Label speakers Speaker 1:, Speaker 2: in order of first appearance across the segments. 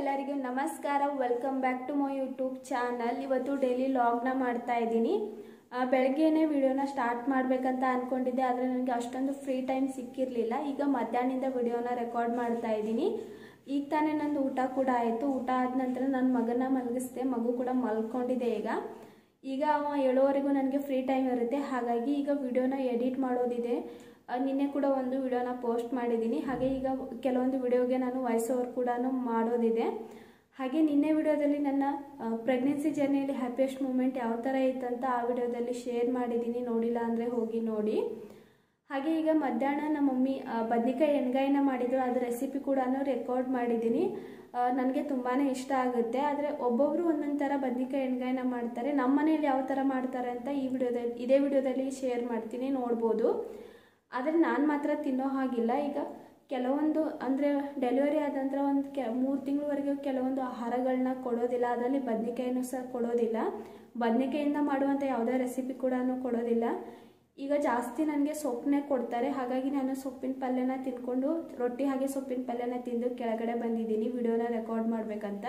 Speaker 1: ಎಲ್ಲರಿಗೂ ನಮಸ್ಕಾರ welcome back to my YouTube channel ಇವತ್ತು ಡೈಲಿ ಲಾಗ್ನ ಮಾಡ್ತಾ ಇದ್ದೀನಿ ಆ, ಬೆಳಗ್ಗೆನೇ ವಿಡಿಯೋನ ಸ್ಟಾರ್ಟ್ ಮಾಡಬೇಕಂತ ಅಂದ್ಕೊಂಡಿದ್ದೆ ಆದರೆ ನನಗೆ ಅಷ್ಟೊಂದು ಫ್ರೀ ಟೈಮ್ ಸಿಕ್ಕಿರಲಿಲ್ಲ ಈಗ ಮಧ್ಯಾಹ್ನದಿಂದ ವಿಡಿಯೋನ ರೆಕಾರ್ಡ್ ಮಾಡ್ತಾ ಇದ್ದೀನಿ ಈಗ ತಾನೇ ನಂದು ಊಟ ಕೂಡ ಆಯಿತು ಊಟ ಆದ ನಂತರ ನನ್ನ ಮಗನ ಮಲಗಿಸ್ದೆ ಮಗು ಕೂಡ ಮಲ್ಕೊಂಡಿದೆ ಈಗ ಈಗ ಅವ ಏಳುವರೆಗೂ ನನಗೆ ಫ್ರೀ ಟೈಮ್ ಇರುತ್ತೆ ಹಾಗಾಗಿ ಈಗ ವಿಡಿಯೋನ ಎಡಿಟ್ ಮಾಡೋದಿದೆ ಆ, ನಿನ್ನೆ ಕೂಡ ಒಂದು ವಿಡಿಯೋನ ಪೋಸ್ಟ್ ಮಾಡಿದ್ದೀನಿ ಹಾಗೆ ಈಗ ಕೆಲವೊಂದು ವಿಡಿಯೋಗೆ ನಾನು ವಾಯ್ಸ್ ಓವರ್ ಕೂಡ ಮಾಡೋದಿದೆ ಹಾಗೆ ನಿನ್ನೆ ವಿಡಿಯೋದಲ್ಲಿ ನನ್ನ ಪ್ರೆಗ್ನೆನ್ಸಿ ಜರ್ನಿಯಲ್ಲಿ ಹ್ಯಾಪಿಯೆಸ್ಟ್ ಮೂಮೆಂಟ್ ಯಾವ ಥರ ಇತ್ತಂತ ಆ ವಿಡಿಯೋದಲ್ಲಿ ಶೇರ್ ಮಾಡಿದ್ದೀನಿ ನೋಡಿಲ್ಲ ಅಂದರೆ ಹೋಗಿ ನೋಡಿ ಹಾಗೆ ಈಗ ಮಧ್ಯಾಹ್ನ ನಮ್ಮ ಮಮ್ಮಿ ಆ, ಬದ್ನಿಕಾಯಿ ಎಣ್ಗಾಯಿನ ಮಾಡಿದ್ರು ಅದ್ರ ರೆಸಿಪಿ ಕೂಡ ರೆಕಾರ್ಡ್ ಮಾಡಿದ್ದೀನಿ ನನಗೆ ತುಂಬಾ ಇಷ್ಟ ಆಗುತ್ತೆ ಆದರೆ ಒಬ್ಬೊಬ್ಬರು ಒಂದೊಂದು ಥರ ಬದ್ನಿಕಾಯಿ ಎಣ್ಗಾಯಿನ ಮಾಡ್ತಾರೆ ನಮ್ಮ ಮನೇಲಿ ಯಾವ ಥರ ಮಾಡ್ತಾರೆ ಅಂತ ಈ ವಿಡಿಯೋದಲ್ಲಿ ಇದೇ ವಿಡಿಯೋದಲ್ಲಿ ಶೇರ್ ಮಾಡ್ತೀನಿ ನೋಡ್ಬೋದು ಆದರೆ ನಾನು ಮಾತ್ರ ತಿನ್ನೋ ಹಾಗಿಲ್ಲ ಈಗ ಕೆಲವೊಂದು ಅಂದರೆ ಡೆಲಿವರಿ ಆದ ನಂತರ ಒಂದು ಕೆ ಮೂರು ತಿಂಗಳವರೆಗೂ ಕೆಲವೊಂದು ಆಹಾರಗಳನ್ನ ಕೊಡೋದಿಲ್ಲ ಅದರಲ್ಲಿ ಬದ್ನಿಕಾಯಿನೂ ಸಹ ಕೊಡೋದಿಲ್ಲ ಬದ್ನಿಕಾಯಿಂದ ಮಾಡುವಂಥ ಯಾವುದೇ ರೆಸಿಪಿ ಕೂಡ ಕೊಡೋದಿಲ್ಲ ಈಗ ಜಾಸ್ತಿ ನನಗೆ ಸೊಪ್ಪನ್ನೇ ಕೊಡ್ತಾರೆ ಹಾಗಾಗಿ ನಾನು ಸೊಪ್ಪಿನ ಪಲ್ಯನ ತಿನ್ಕೊಂಡು ರೊಟ್ಟಿ ಹಾಗೆ ಸೊಪ್ಪಿನ ಪಲ್ಯನ ತಿಂದು ಕೆಳಗಡೆ ಬಂದಿದ್ದೀನಿ ವಿಡಿಯೋನ ರೆಕಾರ್ಡ್ ಮಾಡಬೇಕಂತ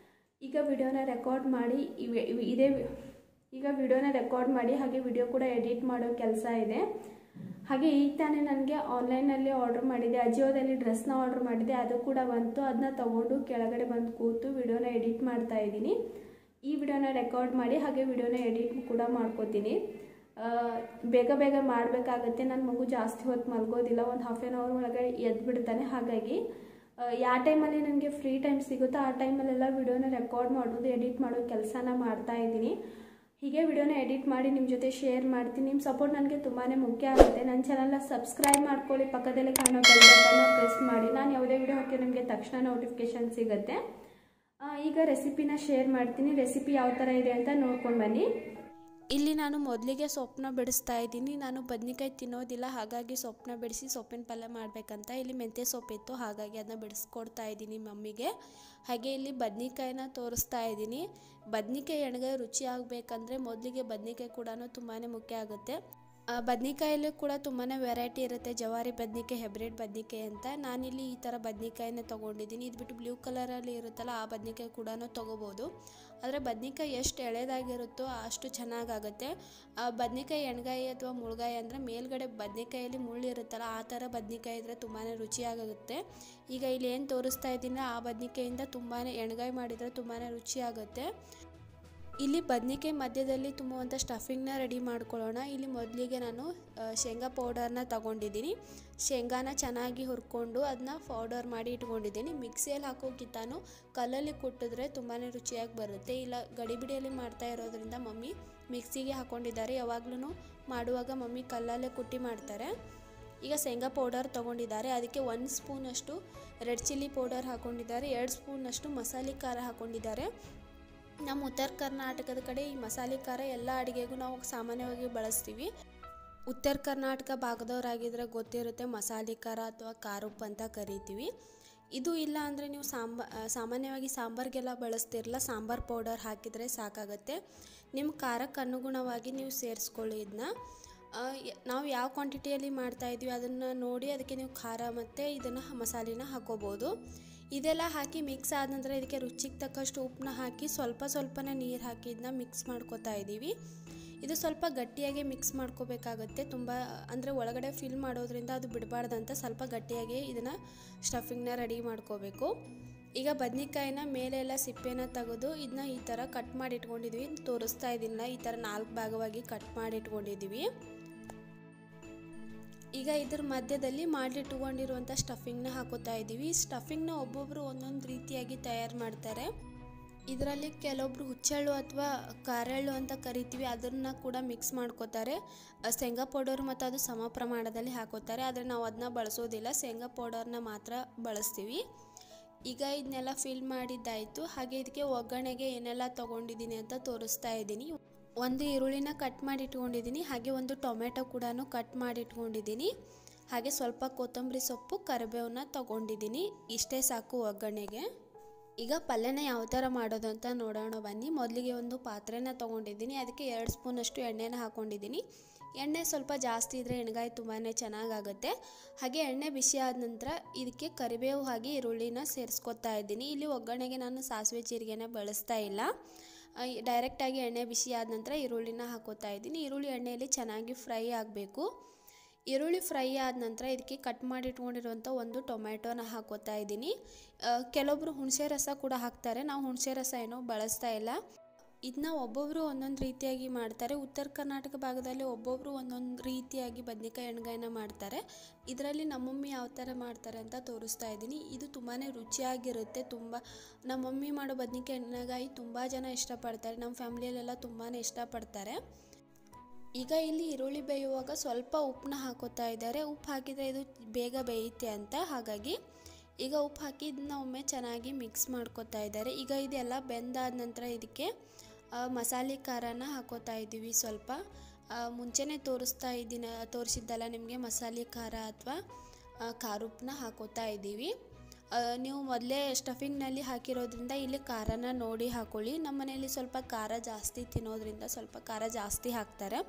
Speaker 1: ಈಗ ವಿಡಿಯೋನ ರೆಕಾರ್ಡ್ ಮಾಡಿ ಇವೆ ಇವೆ- ಇದೇ ವಿ- ಈಗ ವಿಡಿಯೋನ ರೆಕಾರ್ಡ್ ಮಾಡಿ ಹಾಗೆ ವಿಡಿಯೋ ಕೂಡ ಎಡಿಟ್ ಮಾಡೋ ಕೆಲಸ ಇದೆ ಹಾಗೆ ಈಗ ತಾನೇ ನನಗೆ ಆನ್ಲೈನಲ್ಲಿ ಆರ್ಡರ್ ಮಾಡಿದ್ದೆ ಅಜಿಯೋದಲ್ಲಿ ಡ್ರೆಸ್ನ ಆರ್ಡರ್ ಮಾಡಿದ್ದೆ ಅದು ಕೂಡ ಬಂತು ಅದನ್ನ ತಗೊಂಡು ಕೆಳಗಡೆ ಬಂದು ಕೂತು ವಿಡಿಯೋನ ಎಡಿಟ್ ಮಾಡ್ತಾ ಇದ್ದೀನಿ ಈ ವಿಡಿಯೋನ ರೆಕಾರ್ಡ್ ಮಾಡಿ ಹಾಗೆ ವಿಡಿಯೋನ ಎಡಿಟ್ ಕೂಡ ಮಾಡ್ಕೋತೀನಿ ಆ, ಬೇಗ ಬೇಗ ಮಾಡಬೇಕಾಗತ್ತೆ ನನ್ನ ಮಗು ಜಾಸ್ತಿ ಹೊತ್ತು ಮಲ್ಗೋದಿಲ್ಲ ಒಂದು ಹಾಫ್ ಆನ್ ಅವರ್ ಒಳಗೆ ಎದ್ದು ಬಿಡ್ತಾನೆ ಹಾಗಾಗಿ ಆ, ಯಾವ ಟೈಮಲ್ಲಿ ನನಗೆ ಫ್ರೀ ಟೈಮ್ ಸಿಗುತ್ತೋ ಆ ಟೈಮಲ್ಲೆಲ್ಲ ವಿಡಿಯೋನ ರೆಕಾರ್ಡ್ ಮಾಡೋದು ಎಡಿಟ್ ಮಾಡೋ ಕೆಲಸನ ಮಾಡ್ತಾ ಇದ್ದೀನಿ ಹೀಗೆ ವಿಡಿಯೋನ ಎಡಿಟ್ ಮಾಡಿ ನಿಮ್ಮ ಜೊತೆ ಶೇರ್ ಮಾಡ್ತೀನಿ ನಿಮ್ಮ ಸಪೋರ್ಟ್ ನನಗೆ ತುಂಬಾ ಮುಖ್ಯ ಆಗುತ್ತೆ ನನ್ನ ಚಾನಲ್ನ ಸಬ್ಸ್ಕ್ರೈಬ್ ಮಾಡ್ಕೊಳ್ಳಿ ಪಕ್ಕದಲ್ಲೇ ಕಾಣೋ ಬೆಲ್ ಬಟನ್ನ ಪ್ರೆಸ್ ಮಾಡಿ ನಾನು ಯಾವುದೇ ವಿಡಿಯೋ ಹಾಕಿ ನಿಮಗೆ ತಕ್ಷಣ ನೋಟಿಫಿಕೇಶನ್ ಸಿಗುತ್ತೆ ಆ, ಈಗ ರೆಸಿಪಿನ ಶೇರ್ ಮಾಡ್ತೀನಿ ರೆಸಿಪಿ ಯಾವ ಥರ ಇದೆ ಅಂತ ನೋಡ್ಕೊಂಡು ಬನ್ನಿ
Speaker 2: ಇಲ್ಲಿ ನಾನು ಮೊದಲಿಗೆ ಸೊಪ್ಪನ್ನ ಬಿಡಿಸ್ತಾ ಇದ್ದೀನಿ ನಾನು ಬದ್ನಿಕಾಯಿ ತಿನ್ನೋದಿಲ್ಲ ಹಾಗಾಗಿ ಸೊಪ್ಪನ್ನ ಬಿಡಿಸಿ ಸೊಪ್ಪಿನ ಪಲ್ಯ ಮಾಡಬೇಕಂತ ಇಲ್ಲಿ ಮೆಂತ್ಯ ಸೊಪ್ಪಿತ್ತು ಹಾಗಾಗಿ ಅದನ್ನ ಬಿಡಿಸ್ಕೊಡ್ತಾ ಇದ್ದೀನಿ ಮಮ್ಮಿಗೆ ಹಾಗೆ ಇಲ್ಲಿ ಬದ್ನಿಕಾಯಿನ ತೋರಿಸ್ತಾ ಇದ್ದೀನಿ ಬದ್ನಿಕಾಯಿ ಎಣ್ಗಾಯಿ ರುಚಿ ಆಗಬೇಕಂದ್ರೆ ಮೊದಲಿಗೆ ಬದ್ನಿಕಾಯಿ ಕೂಡ ತುಂಬಾ ಮುಖ್ಯ ಆಗುತ್ತೆ ಆ, ಬದ್ನಿಕಾಯಲ್ಲಿ ಕೂಡ ತುಂಬಾ ವೆರೈಟಿ ಇರುತ್ತೆ ಜವಾರಿ ಬದ್ನಿಕಾಯಿ ಹೆಬ್ರಿಡ್ ಬದ್ನಿಕಾಯಿ ಅಂತ ನಾನಿಲ್ಲಿ ಈ ಥರ ಬದ್ನಿಕಾಯಿನ ತೊಗೊಂಡಿದ್ದೀನಿ ಇದು ಬಿಟ್ಟು ಬ್ಲೂ ಕಲರಲ್ಲಿ ಇರುತ್ತಲ್ಲ ಆ ಬದ್ನಿಕಾಯಿ ಕೂಡ ತೊಗೋಬೋದು ಆದರೆ ಬದ್ನಿಕಾಯಿ ಎಷ್ಟು ಎಳೆದಾಗಿರುತ್ತೋ ಅಷ್ಟು ಚೆನ್ನಾಗಾಗುತ್ತೆ ಆ ಬದ್ನಿಕಾಯಿ ಎಣ್ಗಾಯಿ ಅಥವಾ ಮುಳ್ಗಾಯಿ ಅಂದರೆ ಮೇಲ್ಗಡೆ ಬದ್ನಿಕಾಯಲ್ಲಿ ಮುಳ್ಳು ಇರುತ್ತಲ್ಲ ಆ ಥರ ಬದ್ನಿಕಾಯಿ ಇದ್ದರೆ ತುಂಬಾ ರುಚಿಯಾಗುತ್ತೆ ಈಗ ಇಲ್ಲಿ ಏನು ತೋರಿಸ್ತಾ ಇದ್ದೀನಿ ಆ ಬದ್ನಿಕಾಯಿಂದ ತುಂಬಾ ಎಣ್ಗಾಯಿ ಮಾಡಿದರೆ ತುಂಬಾ ರುಚಿಯಾಗುತ್ತೆ ಇಲ್ಲಿ ಬದ್ನಿಕಾಯಿ ಮಧ್ಯದಲ್ಲಿ ತುಂಬುವಂಥ ಸ್ಟಫಿಂಗ್ನ ರೆಡಿ ಮಾಡ್ಕೊಳ್ಳೋಣ ಇಲ್ಲಿ ಮೊದಲಿಗೆ ನಾನು ಆ, ಶೇಂಗಾ ಪೌಡರ್ನ ತಗೊಂಡಿದ್ದೀನಿ ಶೇಂಗಾನ ಚೆನ್ನಾಗಿ ಹುರ್ಕೊಂಡು ಅದನ್ನ ಪೌಡರ್ ಮಾಡಿ ಇಟ್ಕೊಂಡಿದ್ದೀನಿ ಮಿಕ್ಸಿಯಲ್ಲಿ ಹಾಕೋಕ್ಕಿಂತಾನು ಕಲ್ಲಲ್ಲಿ ಕುಟ್ಟಿದ್ರೆ ತುಂಬಾ ರುಚಿಯಾಗಿ ಬರುತ್ತೆ ಇಲ್ಲ ಗಡಿಬಿಡಿಯಲ್ಲಿ ಮಾಡ್ತಾ ಇರೋದ್ರಿಂದ ಮಮ್ಮಿ ಮಿಕ್ಸಿಗೆ ಹಾಕೊಂಡಿದ್ದಾರೆ ಯಾವಾಗ್ಲೂ ಮಾಡುವಾಗ ಮಮ್ಮಿ ಕಲ್ಲಲ್ಲೇ ಕುಟ್ಟಿ ಮಾಡ್ತಾರೆ ಈಗ ಶೇಂಗಾ ಪೌಡರ್ ತೊಗೊಂಡಿದ್ದಾರೆ ಅದಕ್ಕೆ ಒಂದು ಸ್ಪೂನಷ್ಟು ರೆಡ್ ಚಿಲ್ಲಿ ಪೌಡರ್ ಹಾಕೊಂಡಿದ್ದಾರೆ ಎರಡು ಸ್ಪೂನಷ್ಟು ಮಸಾಲೆ ಖಾರ ಹಾಕೊಂಡಿದ್ದಾರೆ ನಮ್ಮ ಉತ್ತರ ಕರ್ನಾಟಕದ ಕಡೆ ಈ ಮಸಾಲೆ ಖಾರ ಎಲ್ಲ ಅಡುಗೆಗೂ ನಾವು ಸಾಮಾನ್ಯವಾಗಿ ಬಳಸ್ತೀವಿ ಉತ್ತರ ಕರ್ನಾಟಕ ಭಾಗದವರಾಗಿದ್ದರೆ ಗೊತ್ತಿರುತ್ತೆ ಮಸಾಲೆ ಖಾರ ಅಥವಾ ಖಾರುಪ್ ಅಂತ ಕರಿತೀವಿ ಇದು ಇಲ್ಲ ಅಂದರೆ ನೀವು ಸಾಂಬ ಆ, ಸಾಮಾನ್ಯವಾಗಿ ಸಾಂಬಾರಿಗೆಲ್ಲ ಬಳಸ್ತಿರಲ್ಲ ಸಾಂಬಾರ್ ಪೌಡರ್ ಹಾಕಿದರೆ ಸಾಕಾಗುತ್ತೆ ನಿಮ್ಮ ಖಾರಕ್ಕೆ ಅನುಗುಣವಾಗಿ ನೀವು ಸೇರಿಸ್ಕೊಳ್ಳಿ ಇದನ್ನ ಆ, ಯ- ನಾವು ಯಾವ ಕ್ವಾಂಟಿಟಿಯಲ್ಲಿ ಮಾಡ್ತಾ ಇದೀವಿ ಅದನ್ನು ನೋಡಿ ಅದಕ್ಕೆ ನೀವು ಖಾರ ಮತ್ತು ಇದನ್ನು ಮಸಾಲೆನ ಹಾಕೋಬೋದು ಇದೆಲ್ಲ ಹಾಕಿ ಮಿಕ್ಸ್ ಆದ ನಂತರ ಇದಕ್ಕೆ ರುಚಿಗೆ ತಕ್ಕಷ್ಟು ಉಪ್ಪನ್ನ ಹಾಕಿ ಸ್ವಲ್ಪ ಸ್ವಲ್ಪನೇ ನೀರು ಹಾಕಿ ಇದನ್ನ ಮಿಕ್ಸ್ ಮಾಡ್ಕೋತಾ ಇದ್ದೀವಿ ಇದು ಸ್ವಲ್ಪ ಗಟ್ಟಿಯಾಗಿ ಮಿಕ್ಸ್ ಮಾಡ್ಕೋಬೇಕಾಗತ್ತೆ ತುಂಬ ಅಂದರೆ ಒಳಗಡೆ ಫಿಲ್ ಮಾಡೋದ್ರಿಂದ ಅದು ಬಿಡಬಾರ್ದಂತ ಸ್ವಲ್ಪ ಗಟ್ಟಿಯಾಗಿ ಇದನ್ನು ಸ್ಟಫಿಂಗ್ನ ರೆಡಿ ಮಾಡ್ಕೋಬೇಕು ಈಗ ಬದ್ನಿಕಾಯಿನ ಮೇಲೆ ಎಲ್ಲ ಸಿಪ್ಪೆನ ತೆಗೆದು ಇದನ್ನ ಈ ಥರ ಕಟ್ ಮಾಡಿ ಇಟ್ಕೊಂಡಿದ್ವಿ ತೋರಿಸ್ತಾ ಇದೀನಿಲ್ಲ ಈ ಥರ ನಾಲ್ಕು ಭಾಗವಾಗಿ ಕಟ್ ಮಾಡಿ ಇಟ್ಕೊಂಡಿದ್ದೀವಿ ಈಗ ಇದ್ರ ಮಧ್ಯದಲ್ಲಿ ಮಾಡಿಟ್ಕೊಂಡಿರುವಂಥ ಸ್ಟಫಿಂಗ್ನ ಹಾಕೋತಾ ಇದ್ದೀವಿ ಸ್ಟಫಿಂಗ್ನ ಒಬ್ಬೊಬ್ಬರು ಒಂದೊಂದು ರೀತಿಯಾಗಿ ತಯಾರು ಮಾಡ್ತಾರೆ ಇದರಲ್ಲಿ ಕೆಲವೊಬ್ರು ಹುಚ್ಚೆಳ್ಳು ಅಥವಾ ಕಾರೆಳ್ಳು ಅಂತ ಕರಿತೀವಿ ಅದನ್ನ ಕೂಡ ಮಿಕ್ಸ್ ಮಾಡ್ಕೋತಾರೆ ಅ, ಶೇಂಗಾ ಪೌಡರ್ ಮತ್ತು ಅದು ಸಮ ಪ್ರಮಾಣದಲ್ಲಿ ಹಾಕೋತಾರೆ ಆದರೆ ನಾವು ಅದನ್ನ ಬಳಸೋದಿಲ್ಲ ಶೇಂಗಾ ಪೌಡರ್ನ ಮಾತ್ರ ಬಳಸ್ತೀವಿ ಈಗ ಇದನ್ನೆಲ್ಲ ಫಿಲ್ ಮಾಡಿದ್ದಾಯಿತು ಹಾಗೆ ಇದಕ್ಕೆ ಒಗ್ಗರಣೆಗೆ ಏನೆಲ್ಲ ತೊಗೊಂಡಿದ್ದೀನಿ ಅಂತ ತೋರಿಸ್ತಾ ಇದ್ದೀನಿ ಒಂದು ಈರುಳ್ಳಿನ ಕಟ್ ಮಾಡಿ ಇಟ್ಕೊಂಡಿದ್ದೀನಿ ಹಾಗೆ ಒಂದು ಟೊಮೆಟೊ ಕೂಡ ಕಟ್ ಮಾಡಿ ಇಟ್ಕೊಂಡಿದ್ದೀನಿ ಹಾಗೆ ಸ್ವಲ್ಪ ಕೊತ್ತಂಬರಿ ಸೊಪ್ಪು ಕರಿಬೇವನ್ನ ತೊಗೊಂಡಿದ್ದೀನಿ ಇಷ್ಟೇ ಸಾಕು ಒಗ್ಗರಣೆಗೆ ಈಗ ಪಲ್ಯನ ಯಾವ ಥರ ಮಾಡೋದು ಅಂತ ನೋಡೋಣ ಬನ್ನಿ ಮೊದಲಿಗೆ ಒಂದು ಪಾತ್ರೆನ ತೊಗೊಂಡಿದ್ದೀನಿ ಅದಕ್ಕೆ ಎರಡು ಸ್ಪೂನಷ್ಟು ಎಣ್ಣೆನ ಹಾಕ್ಕೊಂಡಿದ್ದೀನಿ ಎಣ್ಣೆ ಸ್ವಲ್ಪ ಜಾಸ್ತಿ ಇದ್ದರೆ ಎಣ್ಗಾಯಿ ತುಂಬಾ ಚೆನ್ನಾಗಾಗುತ್ತೆ ಹಾಗೆ ಎಣ್ಣೆ ಬಿಸಿ ಆದ ನಂತರ ಇದಕ್ಕೆ ಕರಿಬೇವು ಹಾಗೆ ಈರುಳ್ಳಿನ ಸೇರಿಸ್ಕೊತಾ ಇದ್ದೀನಿ ಇಲ್ಲಿ ಒಗ್ಗರಣೆಗೆ ನಾನು ಸಾಸಿವೆ ಜೀರಿಗೆನ ಬಳಸ್ತಾ ಇಲ್ಲ ಡೈರೆಕ್ಟಾಗಿ ಎಣ್ಣೆ ಬಿಸಿ ಆದ ನಂತರ ಈರುಳ್ಳಿನ ಹಾಕೋತಾ ಇದ್ದೀನಿ ಈರುಳ್ಳಿ ಎಣ್ಣೆಯಲ್ಲಿ ಚೆನ್ನಾಗಿ ಫ್ರೈ ಆಗಬೇಕು ಈರುಳ್ಳಿ ಫ್ರೈ ಆದ ನಂತರ ಇದಕ್ಕೆ ಕಟ್ ಮಾಡಿ ಇಟ್ಕೊಂಡಿರುವಂಥ ಒಂದು ಟೊಮ್ಯಾಟೋನ ಹಾಕೋತಾ ಇದ್ದೀನಿ ಕೆಲವೊಬ್ಬರು ಹುಣಸೆ ರಸ ಕೂಡ ಹಾಕ್ತಾರೆ ನಾವು ಹುಣಸೆ ರಸ ಏನೋ ಬಳಸ್ತಾ ಇಲ್ಲ ಇದನ್ನ ಒಬ್ಬೊಬ್ಬರು ಒಂದೊಂದು ರೀತಿಯಾಗಿ ಮಾಡ್ತಾರೆ ಉತ್ತರ ಕರ್ನಾಟಕ ಭಾಗದಲ್ಲಿ ಒಬ್ಬೊಬ್ಬರು ಒಂದೊಂದು ರೀತಿಯಾಗಿ ಬದ್ನಿಕಾಯಿ ಎಣ್ಗಾಯಿನ ಮಾಡ್ತಾರೆ ಇದರಲ್ಲಿ ನಮ್ಮಮ್ಮಿ ಯಾವ ಥರ ಮಾಡ್ತಾರೆ ಅಂತ ತೋರಿಸ್ತಾ ಇದ್ದೀನಿ ಇದು ತುಂಬಾ ರುಚಿಯಾಗಿರುತ್ತೆ ತುಂಬ ನಮ್ಮ ಮಮ್ಮಿ ಮಾಡೋ ಬದ್ನಿಕಾಯಿ ಎಣ್ಣೆಗಾಯಿ ತುಂಬ ಜನ ಇಷ್ಟಪಡ್ತಾರೆ ನಮ್ಮ ಫ್ಯಾಮ್ಲಿಯಲ್ಲೆಲ್ಲ ತುಂಬಾ ಇಷ್ಟಪಡ್ತಾರೆ ಈಗ ಇಲ್ಲಿ ಈರುಳ್ಳಿ ಬೇಯುವಾಗ ಸ್ವಲ್ಪ ಉಪ್ಪನ್ನ ಹಾಕೋತಾ ಇದ್ದಾರೆ ಉಪ್ಪು ಹಾಕಿದರೆ ಇದು ಬೇಗ ಬೇಯುತ್ತೆ ಅಂತ ಹಾಗಾಗಿ ಈಗ ಉಪ್ಪು ಹಾಕಿ ಇದನ್ನ ಒಮ್ಮೆ ಚೆನ್ನಾಗಿ ಮಿಕ್ಸ್ ಮಾಡ್ಕೋತಾ ಇದ್ದಾರೆ ಈಗ ಇದೆಲ್ಲ ಬೆಂದಾದ ನಂತರ ಇದಕ್ಕೆ ಮಸಾಲೆ ಖಾರನ ಹಾಕೋತಾ ಇದ್ದೀವಿ ಸ್ವಲ್ಪ ಮುಂಚೆನೇ ತೋರಿಸ್ತಾ ಇದ್ದೀನಿ ತೋರಿಸಿದ್ದಲ್ಲ ನಿಮಗೆ ಮಸಾಲೆ ಖಾರ ಅಥವಾ ಖಾರುಪ್ಪನ್ನ ಹಾಕೋತಾ ಇದ್ದೀವಿ ನೀವು ಮೊದಲೇ ಸ್ಟಫಿಂಗ್ನಲ್ಲಿ ಹಾಕಿರೋದ್ರಿಂದ ಇಲ್ಲಿ ಖಾರನ ನೋಡಿ ಹಾಕೊಳ್ಳಿ ನಮ್ಮ ಮನೆಯಲ್ಲಿ ಸ್ವಲ್ಪ ಖಾರ ಜಾಸ್ತಿ ತಿನ್ನೋದ್ರಿಂದ ಸ್ವಲ್ಪ ಖಾರ ಜಾಸ್ತಿ ಹಾಕ್ತಾರೆ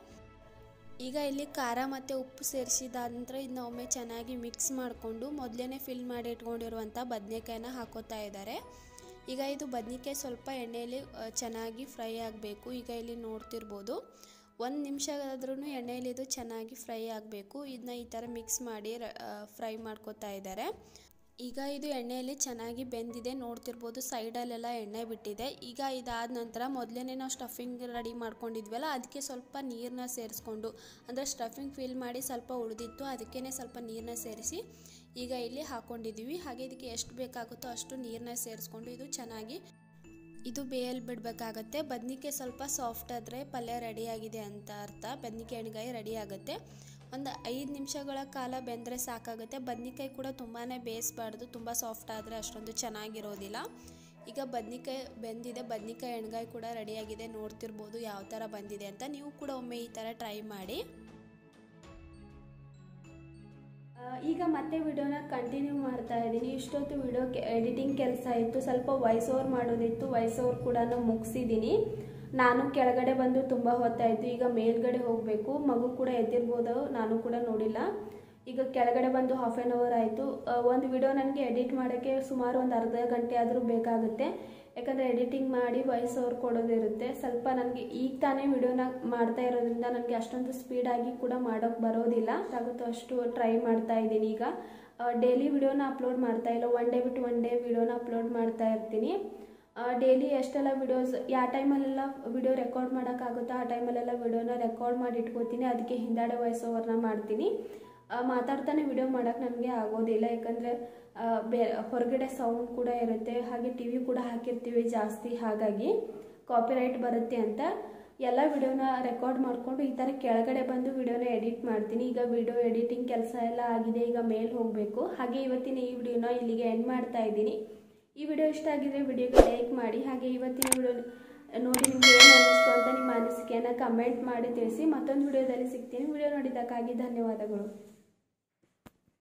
Speaker 2: ಈಗ ಇಲ್ಲಿ ಖಾರ ಮತ್ತು ಉಪ್ಪು ಸೇರಿಸಿದಾದ ನಂತರ ಇದನ್ನ ಒಮ್ಮೆ ಚೆನ್ನಾಗಿ ಮಿಕ್ಸ್ ಮಾಡಿಕೊಂಡು ಮೊದಲೇ ಫಿಲ್ ಮಾಡಿ ಇಟ್ಕೊಂಡಿರುವಂಥ ಬದನೆಕಾಯಿನ ಹಾಕೋತಾ ಇದ್ದಾರೆ ಈಗ ಇದು ಬದನೆಕಾಯಿ ಸ್ವಲ್ಪ ಎಣ್ಣೆಯಲ್ಲಿ ಚೆನ್ನಾಗಿ ಫ್ರೈ ಆಗಬೇಕು ಈಗ ಇಲ್ಲಿ ನೋಡ್ತಿರ್ಬೋದು ಒಂದು ನಿಮಿಷ ಆದ್ರೂ ಎಣ್ಣೆಯಲ್ಲಿ ಇದು ಚೆನ್ನಾಗಿ ಫ್ರೈ ಆಗಬೇಕು ಇದನ್ನ ಈ ಥರ ಮಿಕ್ಸ್ ಮಾಡಿ ಫ್ರೈ ಮಾಡ್ಕೋತಾ ಇದ್ದಾರೆ ಈಗ ಇದು ಎಣ್ಣೆಯಲ್ಲಿ ಚೆನ್ನಾಗಿ ಬೆಂದಿದೆ ನೋಡ್ತಿರ್ಬೋದು ಸೈಡಲ್ಲೆಲ್ಲ ಎಣ್ಣೆ ಬಿಟ್ಟಿದೆ ಈಗ ಇದಾದ ನಂತರ ಮೊದಲೇ ನಾವು ಸ್ಟಫಿಂಗ್ ರೆಡಿ ಮಾಡ್ಕೊಂಡಿದ್ವಲ್ಲ ಅದಕ್ಕೆ ಸ್ವಲ್ಪ ನೀರನ್ನ ಸೇರಿಸ್ಕೊಂಡು ಅಂದರೆ ಸ್ಟಫಿಂಗ್ ಫಿಲ್ ಮಾಡಿ ಸ್ವಲ್ಪ ಉಳಿದಿತ್ತು ಅದಕ್ಕೇ ಸ್ವಲ್ಪ ನೀರನ್ನ ಸೇರಿಸಿ ಈಗ ಇಲ್ಲಿ ಹಾಕ್ಕೊಂಡಿದ್ದೀವಿ ಹಾಗೆ ಇದಕ್ಕೆ ಎಷ್ಟು ಬೇಕಾಗುತ್ತೋ ಅಷ್ಟು ನೀರನ್ನ ಸೇರಿಸ್ಕೊಂಡು ಇದು ಚೆನ್ನಾಗಿ ಇದು ಬೇಯಲ್ಲಿ ಬಿಡಬೇಕಾಗತ್ತೆ ಬದ್ನಿಕಾಯಿ ಸ್ವಲ್ಪ ಸಾಫ್ಟ್ ಆದರೆ ಪಲ್ಯ ರೆಡಿಯಾಗಿದೆ ಅಂತ ಅರ್ಥ ಬದ್ನಿಕಾಯಿ ಎಣ್ಗಾಯಿ ರೆಡಿ ಆಗುತ್ತೆ ಒಂದು ಐದು ನಿಮಿಷಗಳ ಕಾಲ ಬೆಂದರೆ ಸಾಕಾಗುತ್ತೆ ಬದ್ನಿಕಾಯಿ ಕೂಡ ತುಂಬಾ ಬೇಯಿಸ್ಬಾರ್ದು ತುಂಬ ಸಾಫ್ಟ್ ಆದರೆ ಅಷ್ಟೊಂದು ಚೆನ್ನಾಗಿರೋದಿಲ್ಲ ಈಗ ಬದ್ನಿಕಾಯಿ ಬೆಂದಿದೆ ಬದ್ನಿಕಾಯಿ ಎಣ್ಗಾಯಿ ಕೂಡ ರೆಡಿಯಾಗಿದೆ ನೋಡ್ತಿರ್ಬೋದು ಯಾವ ಥರ ಬಂದಿದೆ ಅಂತ ನೀವು ಕೂಡ ಒಮ್ಮೆ ಈ ಥರ ಟ್ರೈ ಮಾಡಿ
Speaker 1: ಈಗ ಮತ್ತೆ ವಿಡಿಯೋನ ಕಂಟಿನ್ಯೂ ಮಾಡ್ತಾ ಇದ್ದೀನಿ ಇಷ್ಟೊತ್ತು ವಿಡಿಯೋ ಎಡಿಟಿಂಗ್ ಕೆಲಸ ಇತ್ತು ಸ್ವಲ್ಪ ವಾಯ್ಸ್ ಓವರ್ ಮಾಡೋದಿತ್ತು ವಾಯ್ಸ್ ಓವರ್ ಕೂಡ ಮುಗಿಸಿದ್ದೀನಿ ನಾನು ಕೆಳಗಡೆ ಬಂದು ತುಂಬ ಹೊತ್ತಾಯಿತು ಈಗ ಮೇಲ್ಗಡೆ ಹೋಗಬೇಕು ಮಗು ಕೂಡ ಎದ್ದಿರ್ಬೋದು ನಾನು ಕೂಡ ನೋಡಿಲ್ಲ ಈಗ ಕೆಳಗಡೆ ಬಂದು ಹಾಫ್ ಆ್ಯನ್ ಅವರ್ ಆಯಿತು ಒಂದು ವಿಡಿಯೋ ನನಗೆ ಎಡಿಟ್ ಮಾಡೋಕ್ಕೆ ಸುಮಾರು ಒಂದು ಅರ್ಧ ಗಂಟೆ ಆದರೂ ಬೇಕಾಗುತ್ತೆ ಯಾಕಂದರೆ ಎಡಿಟಿಂಗ್ ಮಾಡಿ ವಾಯ್ಸ್ ಓವರ್ ಕೊಡೋದಿರುತ್ತೆ ಸ್ವಲ್ಪ ನನಗೆ ಈಗ ತಾನೇ ವಿಡಿಯೋನ ಮಾಡ್ತಾ ಇರೋದ್ರಿಂದ ನನಗೆ ಅಷ್ಟೊಂದು ಸ್ಪೀಡಾಗಿ ಕೂಡ ಮಾಡೋಕ್ಕೆ ಬರೋದಿಲ್ಲ ಆಗುತ್ತೋ ಅಷ್ಟು ಟ್ರೈ ಮಾಡ್ತಾ ಇದ್ದೀನಿ ಈಗ ಡೈಲಿ ವಿಡಿಯೋನ ಅಪ್ಲೋಡ್ ಮಾಡ್ತಾ ಇಲ್ಲ ಒನ್ ಡೇ ಬಿಟ್ಟು ಒನ್ ಡೇ ವಿಡಿಯೋನ ಅಪ್ಲೋಡ್ ಮಾಡ್ತಾ ಇರ್ತೀನಿ ಡೈಲಿ ಎಷ್ಟೆಲ್ಲ ವಿಡಿಯೋಸ್ ಯಾವ ಟೈಮಲ್ಲೆಲ್ಲ ವಿಡಿಯೋ ರೆಕಾರ್ಡ್ ಮಾಡೋಕ್ಕಾಗುತ್ತೋ ಆ ಟೈಮಲ್ಲೆಲ್ಲ ವಿಡಿಯೋನ ರೆಕಾರ್ಡ್ ಮಾಡಿ ಇಟ್ಕೋತೀನಿ ಅದಕ್ಕೆ ಹಿಂದಾಡೆ ವಾಯ್ಸ್ ಓವರ್ನ ಮಾಡ್ತೀನಿ ಮಾತಾಡ್ತಾನೆ ವಿಡಿಯೋ ಮಾಡೋಕ್ಕೆ ನನಗೆ ಆಗೋದಿಲ್ಲ ಯಾಕಂದರೆ ಬೇ ಹೊರಗಡೆ ಸೌಂಡ್ ಕೂಡ ಇರುತ್ತೆ ಹಾಗೆ ಟಿ ವಿ ಕೂಡ ಹಾಕಿರ್ತೀವಿ ಜಾಸ್ತಿ ಹಾಗಾಗಿ ಕಾಪಿರೈಟ್ ಬರುತ್ತೆ ಅಂತ ಎಲ್ಲ ವಿಡಿಯೋನ ರೆಕಾರ್ಡ್ ಮಾಡಿಕೊಂಡು ಈ ಥರ ಕೆಳಗಡೆ ಬಂದು ವಿಡಿಯೋನ ಎಡಿಟ್ ಮಾಡ್ತೀನಿ ಈಗ ವಿಡಿಯೋ ಎಡಿಟಿಂಗ್ ಕೆಲಸ ಎಲ್ಲ ಆಗಿದೆ ಈಗ ಮೇಲ್ ಹೋಗಬೇಕು ಹಾಗೆ ಇವತ್ತಿನ ಈ ವಿಡಿಯೋನ ಇಲ್ಲಿಗೆ ಎಂಡ್ ಮಾಡ್ತಾ ಇದ್ದೀನಿ ಈ ವಿಡಿಯೋ ಇಷ್ಟ ಆಗಿದ್ರೆ ವಿಡಿಯೋಗೆ ಲೈಕ್ ಮಾಡಿ ಹಾಗೆ ಇವತ್ತಿನ ವಿಡಿಯೋ ನೋಡಿ ನಿಮ್ಗೆ ಏನು ಅನ್ನಿಸ್ತು ಅಂತ ನಿಮ್ಮ ಅನಿಸಿಕೆಯನ್ನು ಕಮೆಂಟ್ ಮಾಡಿ ತಿಳಿಸಿ ಮತ್ತೊಂದು ವಿಡಿಯೋದಲ್ಲಿ ಸಿಗ್ತೀನಿ ವಿಡಿಯೋ ನೋಡಿದ್ದಕ್ಕಾಗಿ ಧನ್ಯವಾದಗಳು